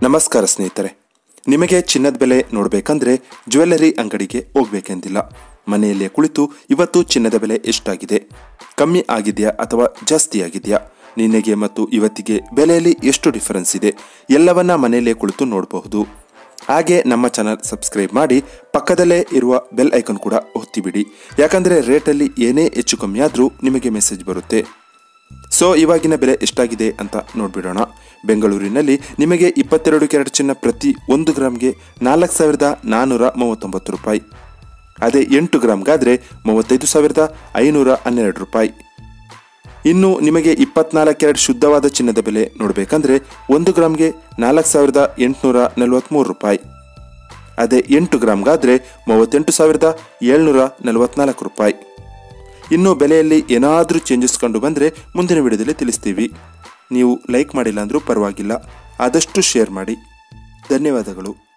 ನಮಸ್ಕಾರ ಸ್ನೇಹಿತರೆ ನಿಮಗೆ ಚಿನ್ನದ ಬೆಲೆ ನೋಡಬೇಕಂದ್ರೆ ಜ್ಯುವೆಲ್ಲರಿ ಅಂಗಡಿಗೆ ಹೋಗ್ಬೇಕೆಂದಿಲ್ಲ ಮನೆಯಲ್ಲೇ ಕುಳಿತು ಇವತ್ತು ಚಿನ್ನದ ಬೆಲೆ ಎಷ್ಟಾಗಿದೆ ಕಮ್ಮಿ ಆಗಿದೆಯಾ ಅಥವಾ ಜಾಸ್ತಿ ಆಗಿದೆಯಾ ನಿನ್ನೆಗೆ ಮತ್ತು ಇವತ್ತಿಗೆ ಬೆಲೆಯಲ್ಲಿ ಎಷ್ಟು ಡಿಫರೆನ್ಸ್ ಇದೆ ಎಲ್ಲವನ್ನ ಮನೆಯಲ್ಲೇ ಕುಳಿತು ನೋಡಬಹುದು ಹಾಗೆ ನಮ್ಮ ಚಾನಲ್ ಸಬ್ಸ್ಕ್ರೈಬ್ ಮಾಡಿ ಪಕ್ಕದಲ್ಲೇ ಇರುವ ಬೆಲ್ ಐಕನ್ ಕೂಡ ಒತ್ತಿಬಿಡಿ ಯಾಕಂದರೆ ರೇಟಲ್ಲಿ ಏನೇ ಹೆಚ್ಚು ಕಮ್ಮಿ ಆದರೂ ನಿಮಗೆ ಮೆಸೇಜ್ ಬರುತ್ತೆ ಸೊ ಇವಾಗಿನ ಬೆಲೆ ಎಷ್ಟಾಗಿದೆ ಅಂತ ನೋಡ್ಬಿಡೋಣ ಬೆಂಗಳೂರಿನಲ್ಲಿ ನಿಮಗೆ ಇಪ್ಪತ್ತೆರಡು ಕ್ಯಾರೆಟ್ ಚಿನ್ನ ಪ್ರತಿ ಒಂದು ಗ್ರಾಮ್ಗೆ ನಾಲ್ಕು ಸಾವಿರದ ನಾನ್ನೂರ ಮೂವತ್ತೊಂಬತ್ತು ರೂಪಾಯಿ ಅದೇ ಎಂಟು ಗ್ರಾಮ್ಗಾದರೆ ಮೂವತ್ತೈದು ಸಾವಿರದ ಐನೂರ ಹನ್ನೆರಡು ರೂಪಾಯಿ ಇನ್ನು ನಿಮಗೆ ಇಪ್ಪತ್ನಾಲ್ಕು ಕ್ಯಾರೆಟ್ ಶುದ್ಧವಾದ ಚಿನ್ನದ ಬೆಲೆ ನೋಡಬೇಕಂದ್ರೆ ಒಂದು ಗ್ರಾಮ್ಗೆ ನಾಲ್ಕು ಸಾವಿರದ ಎಂಟುನೂರ ನಲವತ್ತ್ಮೂರು ರೂಪಾಯಿ ಅದೇ ಎಂಟು ಗ್ರಾಮ್ಗಾದರೆ ಮೂವತ್ತೆಂಟು ಸಾವಿರದ ಏಳ್ನೂರ ನಲವತ್ನಾಲ್ಕು ರೂಪಾಯಿ ಇನ್ನು ಬೆಲೆಯಲ್ಲಿ ಏನಾದರೂ ಚೇಂಜಸ್ ಕಂಡು ಬಂದರೆ ಮುಂದಿನ ವಿಡಿಯೋದಲ್ಲಿ ತಿಳಿಸ್ತೀವಿ ನೀವು ಲೈಕ್ ಮಾಡಿಲ್ಲ ಅಂದರೂ ಪರವಾಗಿಲ್ಲ ಆದಷ್ಟು ಶೇರ್ ಮಾಡಿ ಧನ್ಯವಾದಗಳು